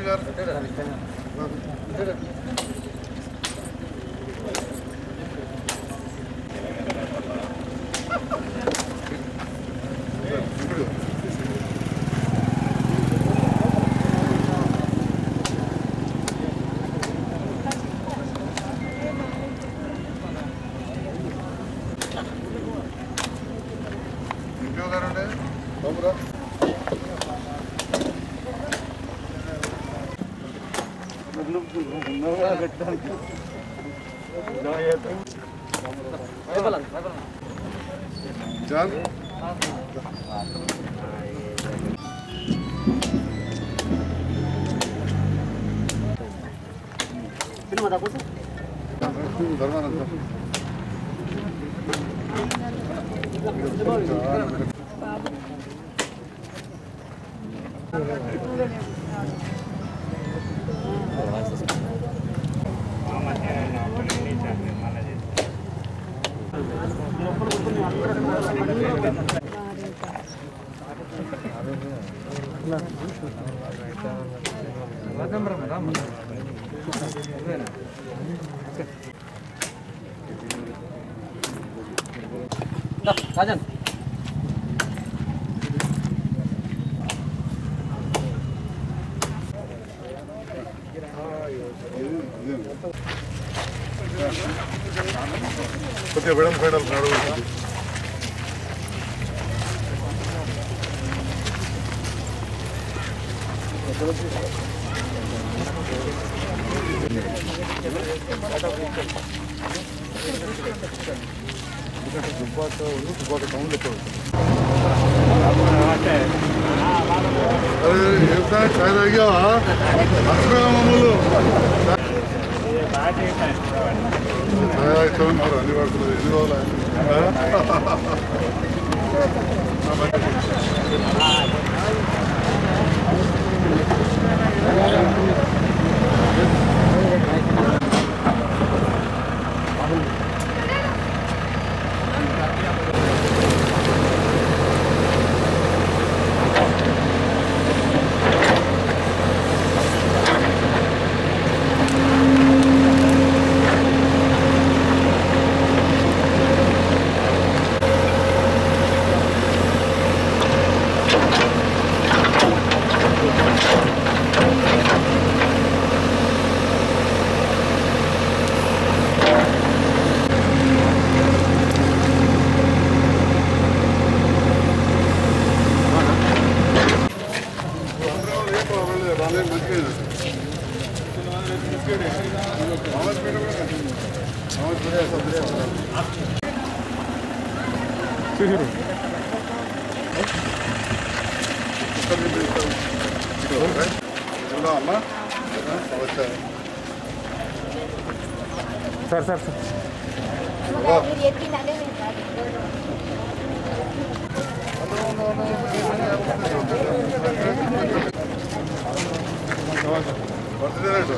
గారు ఇంకో గారు అండి బాబురా జాన్ ధర్మానంద రాజన్ కొద్దిగా విడల్ ఫైడల్ నడువు దుబ్బాక దుబ్బాక టౌన్ లెక్క అరే ఏం సార్ చాయ్ తాగావా మర్చిపోయా మమ్మల్ని చాయ్ తాగితే ఉన్నారు అన్ని పడుతున్నారు ఎన్ని రోజులు అమ్మా వచ్చా సార్ సార్ సార్ పడుతుందేనంట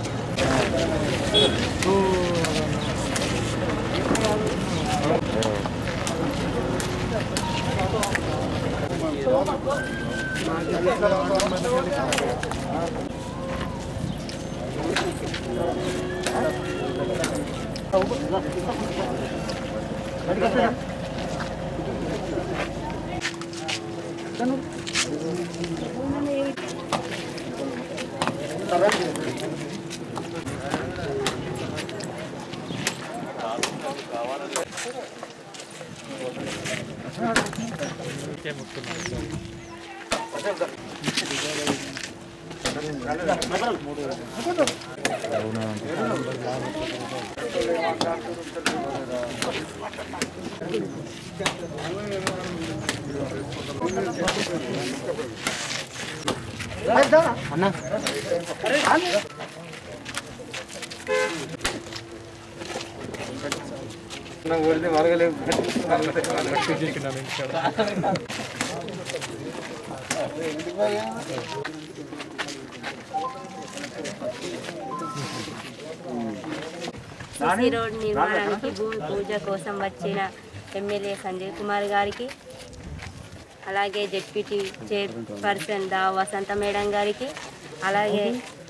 సిసి రోడ్ నిర్మాణానికి భూమి పూజ కోసం వచ్చిన ఎమ్మెల్యే సంజయ్ కుమార్ గారికి అలాగే జెడ్పీటీ చైర్పర్సన్ దా వసంత మేడం గారికి అలాగే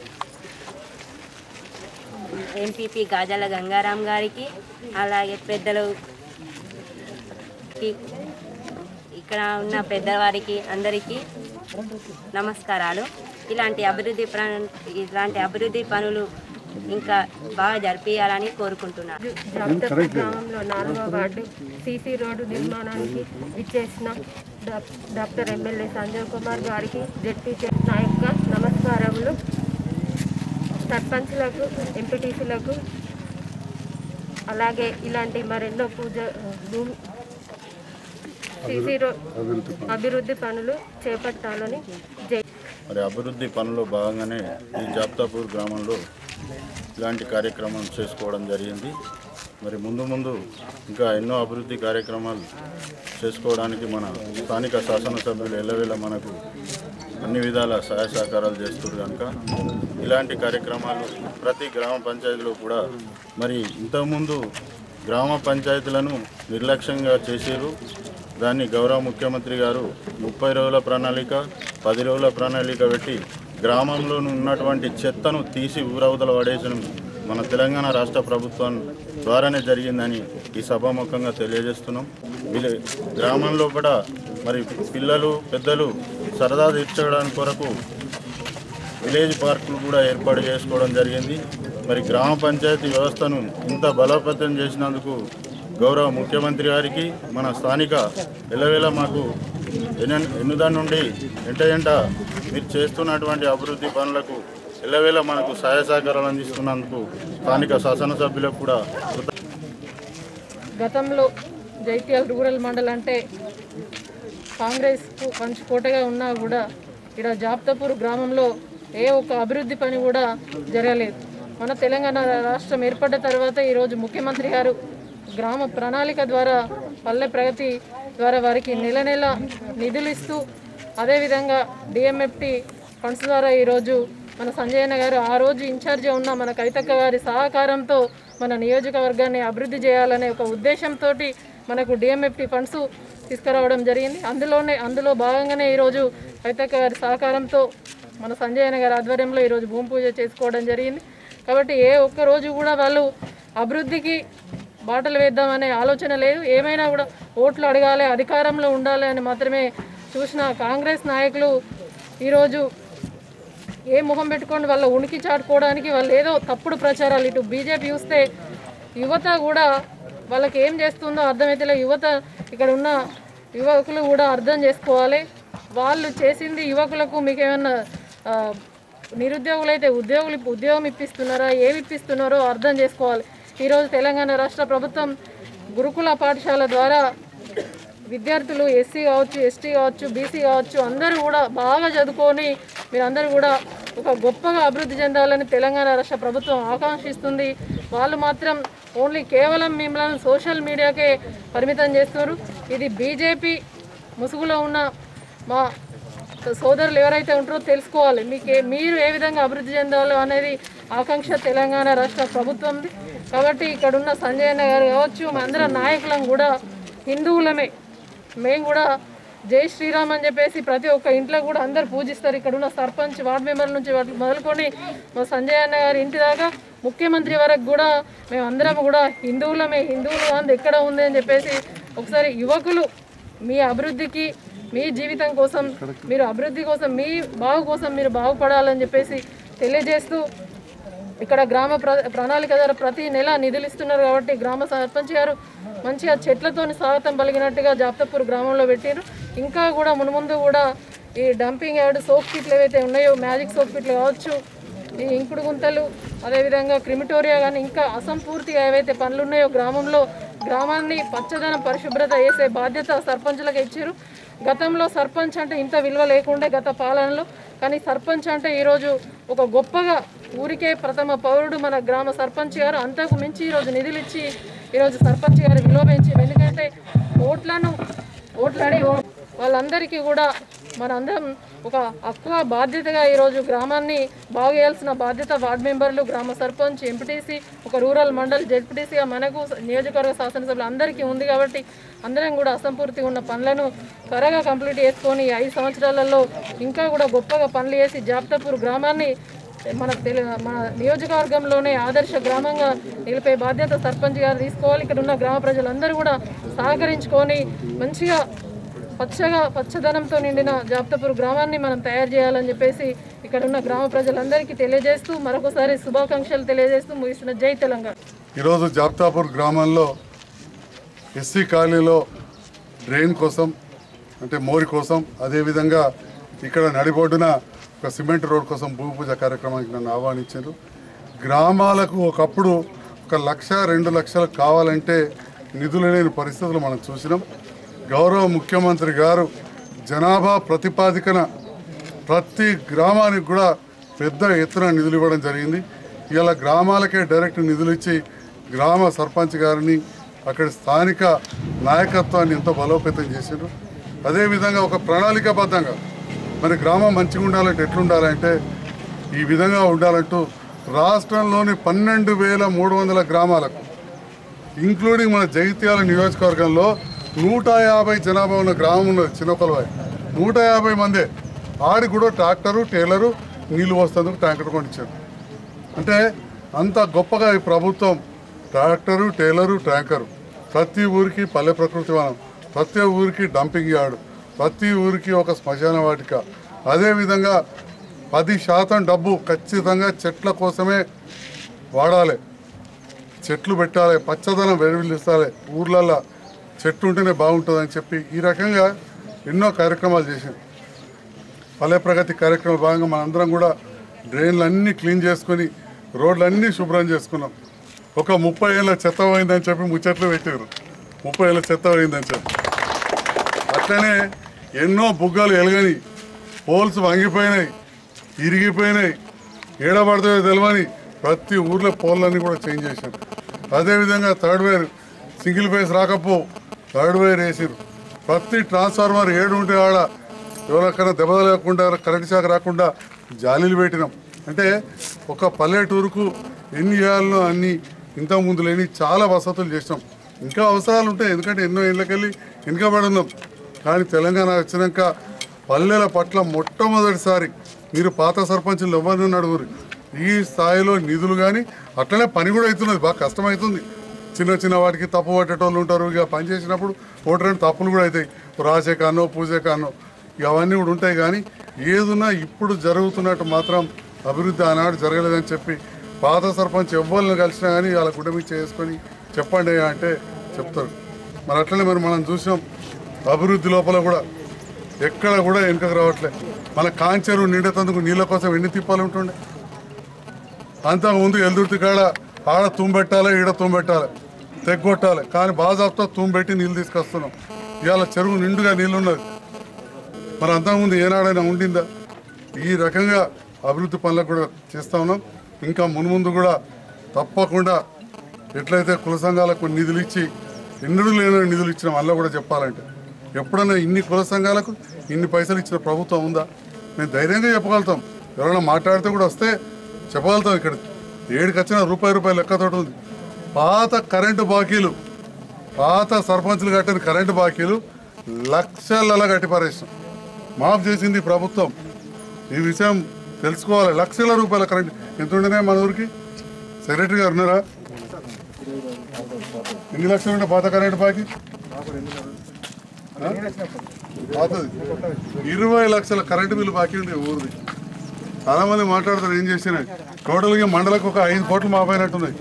ఎంపీపీ గాజాల గంగారాం గారికి అలాగే పెద్దలు కి- ఇక్కడ ఉన్న పెద్దవారికి అందరికీ నమస్కారాలు ఇలాంటి అభివృద్ధి ప్ర- ఇలాంటి అభివృద్ధి పనులు ఇంకా బాగా జరిపించాలని కోరుకుంటున్నాను జాబితాపూర్ గ్రామంలో నాలుగో వార్డు సీసీ రోడ్డు నిర్మాణానికి ఇచ్చేసిన డాక్- డాక్టర్ ఎమ్మెల్యే సంజయ్ కుమార్ గారికి జడ్పీ నా యొక్క నమస్కారములు సర్పంచ్లకు ఎంపీటీసీలకు అలాగే ఇలాంటి మరెన్నో పూజ భూమి సీసీ రోడ్ అభివృద్ధి పనులు చేపట్టాలని జై మరి అభివృద్ధి పనుల్లో భాగంగానే ఈ జాబ్తాపూర్ గ్రామంలో ఇలాంటి కార్యక్రమం చేసుకోవడం జరిగింది మరి ముందు ముందు ఇంకా ఎన్నో అభివృద్ధి కార్యక్రమాలు చేసుకోవడానికి మన స్థానిక శాసనసభ్యులు ఎల్లవేళ మనకు అన్ని విధాల సహాయ సహకారాలు చేస్తారు కనుక ఇలాంటి కార్యక్రమాలు ప్రతి గ్రామ పంచాయతీలో కూడా మరి ఇంతకుముందు గ్రామ పంచాయతీలను నిర్లక్ష్యంగా చేసారు దాన్ని గౌరవ ముఖ్యమంత్రి గారు ముప్పై రోజుల ప్రణాళిక పది రోజుల ప్రణాళిక పెట్టి గ్రామంలో ఉన్నటువంటి చెత్తను తీసి ఊరవతల పడేసడం మన తెలంగాణ రాష్ట్ర ప్రభుత్వం ద్వారానే జరిగిందని ఈ సభాముఖంగా తెలియజేస్తున్నాం వీళ్ళ గ్రామంలో కూడా మరి పిల్లలు పెద్దలు సరదా తీర్చడానికి కొరకు విలేజ్ పార్కులు కూడా ఏర్పాటు చేసుకోవడం జరిగింది మరి గ్రామ పంచాయతీ వ్యవస్థను ఇంత బలోపేతం చేసినందుకు గౌరవ ముఖ్యమంత్రి గారికి మన స్థానిక ఎల్లవేళ మాకు ఎన్న ఎన్నుదాని నుండి ఎంట ఎంట మీరు చేస్తున్నటువంటి అభివృద్ధి పనులకు ఎల్లవేళ మనకు సహాయ సహకారాలు అందిస్తున్నందుకు స్థానిక శాసనసభ్యులకు కూడా కృత గతంలో జైత్యాల రూరల్ మండల్ అంటే కాంగ్రెస్కు పంచుకోటగా ఉన్నా కూడా ఇక్కడ జాబ్తాపూర్ గ్రామంలో ఏ ఒక్క అభివృద్ధి పని కూడా జరగలేదు మన తెలంగాణ రాష్ట్రం ఏర్పడ్డ తర్వాత ఈరోజు ముఖ్యమంత్రి గారు గ్రామ ప్రణాళిక ద్వారా పల్లె ప్రగతి ద్వారా వారికి నెల నెల నిధులు ఇస్తూ అదేవిధంగా డిఎంఎఫ్టి ఫండ్స్ ద్వారా ఈరోజు మన సంజయన్న గారు ఆ రోజు ఇన్ఛార్జిగా ఉన్న మన కవితక్క గారి సహకారంతో మన నియోజకవర్గాన్ని అభివృద్ధి చేయాలనే ఒక ఉద్దేశంతో మనకు డిఎంఎఫ్టి ఫండ్స్ తీసుకురావడం జరిగింది అందులోనే అందులో భాగంగానే ఈరోజు కవితక్క గారి సహకారంతో మన సంజయన్న గారి ఆధ్వర్యంలో ఈరోజు భూమి పూజ చేసుకోవడం జరిగింది కాబట్టి ఏ ఒక్క రోజు కూడా వాళ్ళు అభివృద్ధికి బాటలు వేద్దామనే ఆలోచన లేదు ఏమైనా కూడా ఓట్లు అడగాలి అధికారంలో ఉండాలి అని మాత్రమే చూసిన కాంగ్రెస్ నాయకులు ఈరోజు ఏ ముఖం పెట్టుకొని వాళ్ళ ఉనికి చాటుకోవడానికి వాళ్ళు ఏదో తప్పుడు ప్రచారాలు ఇటు బీజేపీ చూస్తే యువత కూడా వాళ్ళకి ఏం చేస్తుందో అర్థమైతే యువత ఇక్కడ ఉన్న యువకులు కూడా అర్థం చేసుకోవాలి వాళ్ళు చేసింది యువకులకు మీకు ఏమన్నా ఆ, నిరుద్యోగులు అయితే ఉద్యోగులు ఉద్యోగం ఇప్పిస్తున్నారా ఏమి ఇప్పిస్తున్నారో అర్థం చేసుకోవాలి ఈరోజు తెలంగాణ రాష్ట్ర ప్రభుత్వం గురుకుల పాఠశాల ద్వారా విద్యార్థులు ఎస్సీ కావచ్చు ఎస్టీ కావచ్చు బీసీ కావచ్చు అందరూ కూడా బాగా చదువుకొని మీరందరూ కూడా ఒక గొప్పగా అభివృద్ధి చెందాలని తెలంగాణ రాష్ట్ర ప్రభుత్వం ఆకాంక్షిస్తుంది వాళ్ళు మాత్రం ఓన్లీ కేవలం మిమ్మల్ని సోషల్ మీడియాకే పరిమితం చేస్తున్నారు ఇది బీజేపీ ముసుగులో ఉన్న మా సోదరులు ఎవరైతే ఉంటారో తెలుసుకోవాలి మీకు ఏ- మీరు ఏ విధంగా అభివృద్ధి చెందాలో అనేది ఆకాంక్ష తెలంగాణ రాష్ట్ర ప్రభుత్వంది కాబట్టి ఇక్కడ ఉన్న సంజయ్ అన్న గారు కావచ్చు మా అందరం నాయకులం కూడా హిందువులమే మేము కూడా జై శ్రీరామ్ అని చెప్పేసి ప్రతి ఒక్క ఇంట్లో కూడా అందరు పూజిస్తారు ఇక్కడ ఉన్న సర్పంచ్ వార్డు మెంబర్ల నుంచి వాటి మొదలుకొని మా సంజయ్ అన్న గారి ఇంటి దాకా ముఖ్యమంత్రి వరకు కూడా మేము అందరం కూడా హిందువులమే హిందువులు అంది ఎక్కడ ఉంది అని చెప్పేసి ఒకసారి యువకులు మీ అభివృద్ధికి మీ జీవితం కోసం మీరు అభివృద్ధి కోసం మీ బాగు కోసం మీరు బాగుపడాలని చెప్పేసి తెలియజేస్తూ ఇక్కడ గ్రామ ప్ర ప్రణాళిక ద్వారా ప్రతి నెల నిధులు ఇస్తున్నారు కాబట్టి గ్రామ సర్పంచ్ గారు మంచిగా చెట్లతోని స్వాగతం పలిగినట్టుగా జాప్తపూర్ గ్రామంలో పెట్టారు ఇంకా కూడా మునుముందు కూడా ఈ డంపింగ్ యార్డ్ సోప్ కిట్లు ఏవైతే ఉన్నాయో మ్యాజిక్ సోప్ కిట్లు కావచ్చు ఈ ఇంకుడు గుంతలు అదేవిధంగా క్రిమిటోరియా కానీ ఇంకా అసంపూర్తిగా ఏవైతే పనులు ఉన్నాయో గ్రామంలో గ్రామాన్ని పచ్చదనం పరిశుభ్రత చేసే బాధ్యత సర్పంచులకు ఇచ్చారు గతంలో సర్పంచ్ అంటే ఇంత విలువ లేకుండే గత పాలనలో కానీ సర్పంచ్ అంటే ఈరోజు ఒక గొప్పగా ఊరికే ప్రథమ పౌరుడు మన గ్రామ సర్పంచ్ గారు అంతకు మించి ఈరోజు నిధులు ఇచ్చి ఈరోజు సర్పంచ్ గారు విలువ పెంచి ఎందుకంటే ఓట్లను ఓట్లాడి ఓ- వాళ్ళందరికీ కూడా మనందరం ఒక హక్కుగా బాధ్యతగా ఈరోజు గ్రామాన్ని బాగు చేయాల్సిన బాధ్యత వార్డు మెంబర్లు గ్రామ సర్పంచ్ ఎంపీటీసీ ఒక రూరల్ మండల్ జెడ్పీటీసీగా మనకు నియోజకవర్గ శాసనసభ్యులు అందరికీ ఉంది కాబట్టి అందరం కూడా అసంపూర్తిగా ఉన్న పనులను త్వరగా కంప్లీట్ చేసుకొని ఈ ఐదు సంవత్సరాలలో ఇంకా కూడా గొప్పగా పనులు చేసి జాప్తాపూర్ గ్రామాన్ని మన తెలు మన నియోజకవర్గంలోనే ఆదర్శ గ్రామంగా నిలిపే బాధ్యత సర్పంచ్ గారు తీసుకోవాలి ఇక్కడ ఉన్న గ్రామ ప్రజలందరూ కూడా సహకరించుకొని మంచిగా పచ్చగా పచ్చదనంతో నిండిన జాప్తపూర్ గ్రామాన్ని మనం తయారు చేయాలని చెప్పేసి ఇక్కడ ఉన్న గ్రామ ప్రజలందరికీ తెలియజేస్తూ మరొకసారి శుభాకాంక్షలు తెలియజేస్తూ ముగిసిన జై తెలంగాణ ఈరోజు జాప్తాపూర్ గ్రామంలో ఎస్సీ కాలనీలో డ్రైన్ కోసం అంటే మోరి కోసం అదేవిధంగా ఇక్కడ నడిబొడ్డున ఒక సిమెంట్ రోడ్ కోసం భూమి పూజ కార్యక్రమానికి నన్ను ఆహ్వానించారు గ్రామాలకు ఒకప్పుడు ఒక లక్ష రెండు లక్షలు కావాలంటే నిధులు లేని పరిస్థితులు మనం చూసినాం గౌరవ ముఖ్యమంత్రి గారు జనాభా ప్రతిపాదికన ప్రతి గ్రామానికి కూడా పెద్ద ఎత్తున నిధులు ఇవ్వడం జరిగింది ఇలా గ్రామాలకే డైరెక్ట్ నిధులు ఇచ్చి గ్రామ సర్పంచ్ గారిని అక్కడి స్థానిక నాయకత్వాన్ని ఎంతో బలోపేతం చేశారు అదేవిధంగా ఒక ప్రణాళికాబద్ధంగా మరి గ్రామం మంచిగా ఉండాలంటే ఎట్లుండాలంటే ఈ విధంగా ఉండాలంటూ రాష్ట్రంలోని పన్నెండు వేల మూడు వందల గ్రామాలకు ఇంక్లూడింగ్ మన జగిత్యాల నియోజకవర్గంలో నూట యాభై జనాభా ఉన్న గ్రామం ఉన్నది చిన్నకొలవాయి నూట యాభై మందే ఆడి కూడా ట్రాక్టరు టేలరు నీళ్లు వస్తేందుకు ట్యాంకర్ కొనిచ్చారు అంటే అంత గొప్పగా ఈ ప్రభుత్వం ట్రాక్టరు టేలరు ట్యాంకరు ప్రతి ఊరికి పల్లె ప్రకృతి వనం ప్రతి ఊరికి డంపింగ్ యార్డు ప్రతి ఊరికి ఒక శ్మశాన వాటిక అదేవిధంగా పది శాతం డబ్బు ఖచ్చితంగా చెట్ల కోసమే వాడాలి చెట్లు పెట్టాలి పచ్చదనం వెలువరిస్తాలి ఊర్లల్లో చెట్టు ఉంటేనే బాగుంటుందని చెప్పి ఈ రకంగా ఎన్నో కార్యక్రమాలు చేశాం పల్లె ప్రగతి కార్యక్రమం భాగంగా మనందరం కూడా డ్రైన్లు అన్నీ క్లీన్ చేసుకొని రోడ్లన్నీ శుభ్రం చేసుకున్నాం ఒక ముప్పై ఏళ్ళ చెత్త పోయిందని చెప్పి ముచ్చట్లు పెట్టారు ముప్పై ఏళ్ళ చెత్త పోయిందని చెప్పి అట్లనే ఎన్నో బుగ్గలు ఎలగని పోల్స్ వంగిపోయినాయి ఇరిగిపోయినాయి ఏడబడతాయో తెలియని ప్రతి ఊర్లో పోల్లన్నీ కూడా చేంజ్ చేశారు అదేవిధంగా థర్డ్ వేర్ సింగిల్ ఫేస్ రాకపో థర్డ్ వేర్ వేసారు ప్రతి ట్రాన్స్ఫార్మర్ ఏడు ఉంటే ఆడ ఎవరికైనా దెబ్బ లేకుండా కరెంట్ షాక్ రాకుండా జాలీలు పెట్టినాం అంటే ఒక పల్లెటూరుకు ఎన్ని చేయాలనో అన్ని ఇంతకు ముందు లేని చాలా వసతులు చేసినాం ఇంకా అవసరాలు ఉంటాయి ఎందుకంటే ఎన్నో ఇళ్ళకెళ్ళి వెనుకబడి ఉన్నాం కానీ తెలంగాణ వచ్చినాక పల్లెల పట్ల మొట్టమొదటిసారి మీరు పాత సర్పంచులు ఎవరిని అడుగురు ఈ స్థాయిలో నిధులు కానీ అట్లనే పని కూడా అవుతున్నది బాగా కష్టమవుతుంది చిన్న చిన్న వాటికి తప్పు పట్టేటోళ్ళు ఉంటారు ఇక పని చేసినప్పుడు ఒకటి రెండు తప్పులు కూడా అవుతాయి రాసే కానో పూజే కానో ఇక అవన్నీ కూడా ఉంటాయి కానీ ఏదున్నా ఇప్పుడు జరుగుతున్నట్టు మాత్రం అభివృద్ధి ఆనాడు జరగలేదని చెప్పి పాత సర్పంచ్ ఎవ్వరిని కలిసినా కానీ వాళ్ళ గుడ్డ మీద చేసుకొని చెప్పండి అయ్యా అంటే చెప్తారు మరి అట్లనే మరి మనం చూసాం అభివృద్ధి లోపల కూడా ఎక్కడ కూడా వెనుకకు రావట్లే మన కాంచెరు నిండేందుకు నీళ్ళ కోసం ఎన్ని తిప్పాలు ఉంటుండే అంతకుముందు ఎల్దుర్తి కాడ ఆడ తుమ్మెట్టాలి ఈడ తుమ్మెట్టాలి తెగ్గొట్టాలి కానీ బాజాబ్తో తుమ్మెట్టి నీళ్ళు తీసుకొస్తున్నాం ఇవాళ చెరువు నిండుగా నీళ్ళు ఉన్నది మరి అంతకుముందు ఏనాడైనా ఉండిందా ఈ రకంగా అభివృద్ధి పనులకు కూడా చేస్తా ఉన్నాం ఇంకా మున్ముందు కూడా తప్పకుండా ఎట్లయితే కుల సంఘాలకు నిధులు ఇచ్చి ఎన్నడూ లేని నిధులు ఇచ్చిన వల్ల కూడా చెప్పాలంటే ఎప్పుడైనా ఇన్ని కుల సంఘాలకు ఇన్ని పైసలు ఇచ్చిన ప్రభుత్వం ఉందా మేము ధైర్యంగా చెప్పగలుగుతాం ఎవరైనా మాట్లాడితే కూడా వస్తే చెప్పగలుగుతాం ఇక్కడ ఏడుకి వచ్చిన రూపాయి రూపాయలు లెక్కతోటి ఉంది పాత కరెంటు బాకీలు పాత సర్పంచులు కట్టిన కరెంటు బాకీలు లక్షలలో కట్టి పారేసాం మాఫ్ చేసింది ఈ ప్రభుత్వం ఈ విషయం తెలుసుకోవాలి లక్షల రూపాయల కరెంట్ ఎంత ఉండినాయి మన ఊరికి సెక్రటరీ గారు ఉన్నారా ఎన్ని లక్షలు ఉంటే పాత కరెంటు బాకీ ఆ? పాతది ఇరవై లక్షల కరెంటు బిల్లు బాకీ ఉంది ఊరిది చాలా మంది మాట్లాడతారు ఏం చేసినాయి టోటల్గా మండలకు ఒక ఐదు కోట్లు మాపోయినట్టున్నాయి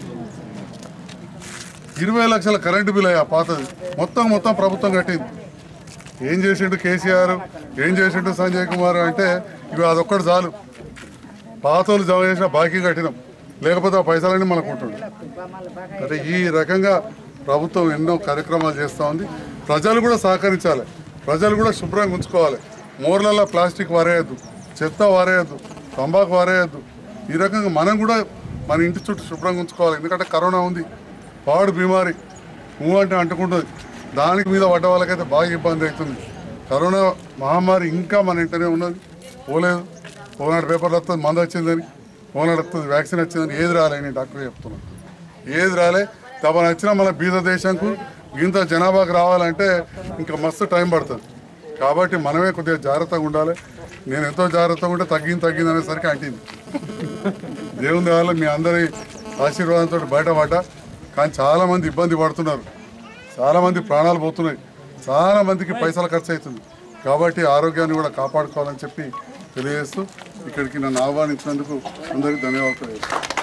ఇరవై లక్షల కరెంటు బిల్ అయ్యా పాతది మొత్తం మొత్తం ప్రభుత్వం కట్టింది ఏం చేసిండు కేసీఆర్ ఏం చేసిండు సంజయ్ కుమార్ అంటే ఇవి అదొక్కటి చాలు పాతలు జమ చేసిన బాకీ కట్టినాం లేకపోతే ఆ పైసలన్నీ మనకు ఉంటుండే అంటే ఈ రకంగా ప్రభుత్వం ఎన్నో కార్యక్రమాలు చేస్తూ ఉంది ప్రజలు కూడా సహకరించాలి ప్రజలు కూడా శుభ్రంగా ఉంచుకోవాలి మోర్లలో ప్లాస్టిక్ వారేయద్దు చెత్త వారేయద్దు తంబాకు వారేయద్దు ఈ రకంగా మనం కూడా మన ఇంటి చుట్టూ శుభ్రంగా ఉంచుకోవాలి ఎందుకంటే కరోనా ఉంది పాడు బీమారి నువ్వు అంటే అంటుకుంటుంది దానికి మీద పడ్డ వాళ్ళకైతే బాగా ఇబ్బంది అవుతుంది కరోనా మహమ్మారి ఇంకా మన ఇంటనే ఉన్నది పోలేదు పోనాడు పేపర్లు వస్తుంది మందు వచ్చిందని పోనాడు వస్తుంది వ్యాక్సిన్ వచ్చిందని ఏది రాలే నేను డాక్టర్ చెప్తున్నాను ఏది రాలే తమ నచ్చిన మన బీద దేశంకు ఇంత జనాభాకు రావాలంటే ఇంకా మస్తు టైం పడుతుంది కాబట్టి మనమే కొద్దిగా జాగ్రత్తగా ఉండాలి నేను ఎంతో జాగ్రత్తగా ఉంటే తగ్గింది తగ్గింది అనేసరికి అంటింది దేవుని వల్ల మీ అందరి ఆశీర్వాదంతో బయటపడ్డా కానీ చాలా మంది ఇబ్బంది పడుతున్నారు చాలా మంది ప్రాణాలు పోతున్నాయి చాలా మందికి పైసలు ఖర్చు అవుతుంది కాబట్టి ఆరోగ్యాన్ని కూడా కాపాడుకోవాలని చెప్పి తెలియజేస్తూ ఇక్కడికి నన్ను ఆహ్వానించినందుకు అందరికీ ధన్యవాదాలు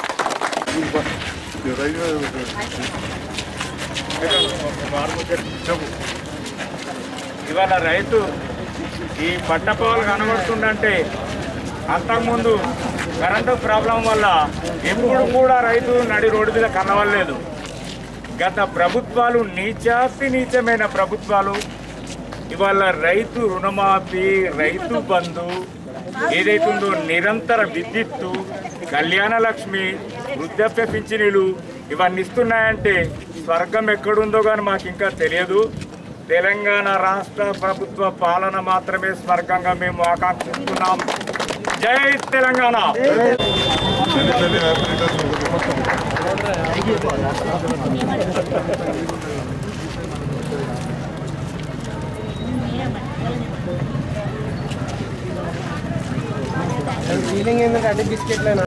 చెప్పు ఇవాళ రైతు ఈ పట్టపాలు కనబడుతుందంటే అంతకుముందు కరెంటు ప్రాబ్లం వల్ల ఎప్పుడు కూడా రైతు నడి రోడ్డు మీద కనవలేదు గత ప్రభుత్వాలు నీచాతి నీచమైన ప్రభుత్వాలు ఇవాళ రైతు రుణమాఫీ రైతు బంధు ఏదైతుందో నిరంతర విద్యుత్తు కళ్యాణ లక్ష్మి వృద్ధాప్య పింఛనీలు ఇవన్నీ ఇస్తున్నాయంటే స్వర్గం ఎక్కడుందో కానీ మాకు ఇంకా తెలియదు తెలంగాణ రాష్ట్ర ప్రభుత్వ పాలన మాత్రమే స్వర్గంగా మేము ఆకాంక్షిస్తున్నాం జై తెలంగాణ ఫీలింగ్ ఏంటంటే అన్ని బిస్కెట్లేనా